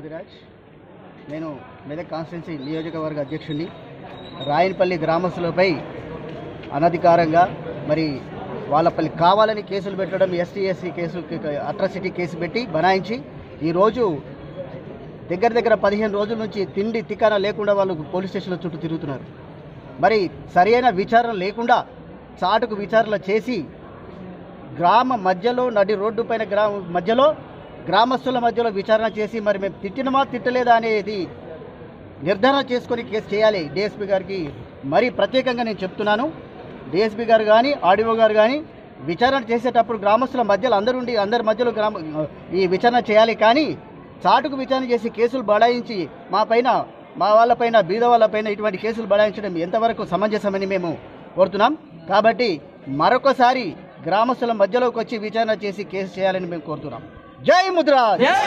అభిరాజ్ నేను మెదక్ కాన్స్టిట్యున్సీ నియోజకవర్గ అధ్యక్షుడిని రాయనపల్లి గ్రామస్తులపై అనధికారంగా మరి వాళ్ళపల్లి కావాలని కేసులు పెట్టడం ST SC case atrocity case పెట్టి బనాయించి ఈరోజు దగ్గర దగ్గర పదిహేను రోజుల నుంచి తిండి తికాన లేకుండా వాళ్ళు పోలీస్ స్టేషన్ల చుట్టూ తిరుగుతున్నారు మరి సరైన విచారణ లేకుండా చాటుకు విచారణ చేసి గ్రామ మధ్యలో నడి రోడ్డు పైన గ్రామ మధ్యలో గ్రామస్తుల మధ్యలో విచారణ చేసి మరి మేము తిట్టినమా తిట్టలేదా అనేది నిర్ధారణ చేసుకొని కేసు చేయాలి డిఎస్పీ గారికి మరీ ప్రత్యేకంగా నేను చెప్తున్నాను డిఎస్పీ గారు కానీ ఆర్డీఓ గారు కానీ విచారణ చేసేటప్పుడు గ్రామస్తుల మధ్యలో అందరూ ఉండి అందరి మధ్యలో గ్రామ ఈ విచారణ చేయాలి కానీ చాటుకు విచారణ చేసి కేసులు బడాయించి మా పైన మా వాళ్ళపైన బీద వాళ్ళపైన ఇటువంటి కేసులు బడాయించడం ఎంతవరకు సమంజసమని మేము కోరుతున్నాం కాబట్టి మరొకసారి గ్రామస్తుల మధ్యలోకి వచ్చి విచారణ చేసి కేసు చేయాలని మేము కోరుతున్నాం జై ముద్రా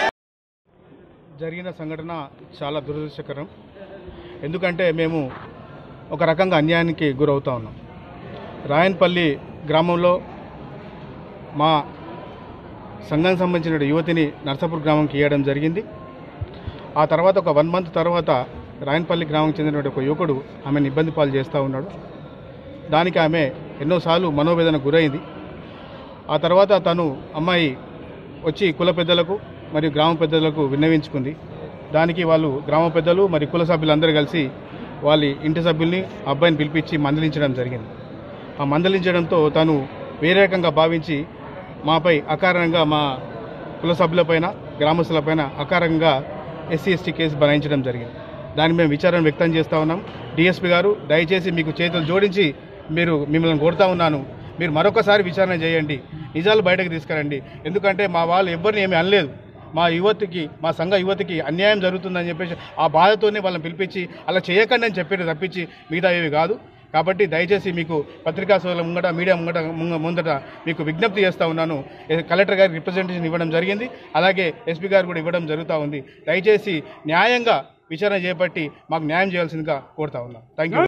జరిగిన సంఘటన చాలా దురదృష్టకరం ఎందుకంటే మేము ఒక రకంగా అన్యాయానికి గురవుతా ఉన్నాం రాయన్పల్లి గ్రామంలో మా సంఘం సంబంధించిన యువతిని నర్సాపూర్ గ్రామంకి ఇవ్వడం జరిగింది ఆ తర్వాత ఒక వన్ మంత్ తర్వాత రాయన్పల్లి గ్రామంకి చెందినటువంటి ఒక యువకుడు ఆమెను ఇబ్బంది పాలు చేస్తూ ఉన్నాడు దానికి ఆమె ఎన్నోసార్లు మనోవేదన గురైంది ఆ తర్వాత తను అమ్మాయి వచ్చి కుల పెద్దలకు మరియు గ్రామ పెద్దలకు విన్నవించుకుంది దానికి వాళ్ళు గ్రామ పెద్దలు మరియు కుల సభ్యులందరూ కలిసి వాళ్ళ ఇంటి సభ్యుల్ని ఆ అబ్బాయిని పిలిపించి మందలించడం జరిగింది ఆ మందలించడంతో తను వేరే రకంగా భావించి మాపై అకారణంగా మా కుల సభ్యులపైన గ్రామస్తులపైన అకారంగా ఎస్సీ ఎస్టీ కేసు బనాయించడం జరిగింది దాన్ని మేము విచారణ వ్యక్తం చేస్తూ ఉన్నాం డిఎస్పీ గారు దయచేసి మీకు చేతులు జోడించి మీరు మిమ్మల్ని కోరుతా ఉన్నాను మీరు మరొకసారి విచారణ చేయండి నిజాలు బయటకు తీసుకురండి ఎందుకంటే మా వాళ్ళు ఎవరిని ఏమీ అనలేదు మా యువతికి మా సంఘ యువతికి అన్యాయం జరుగుతుందని చెప్పేసి ఆ బాధతోనే వాళ్ళని పిలిపించి అలా చేయకండి అని చెప్పేది తప్పించి మిగతా ఏవి కాదు కాబట్టి దయచేసి మీకు పత్రికా సోదరుల ముంగట మీడియా ముంగట ముంగ- ముందట మీకు విజ్ఞప్తి చేస్తూ ఉన్నాను ఏ- కలెక్టర్ గారికి రిప్రజెంటేషన్ ఇవ్వడం జరిగింది అలాగే ఎస్పీ గారు కూడా ఇవ్వడం జరుగుతూ ఉంది దయచేసి న్యాయంగా విచారణ చేపట్టి మాకు న్యాయం చేయాల్సిందిగా కోరుతా ఉన్నాం థ్యాంక్ యూ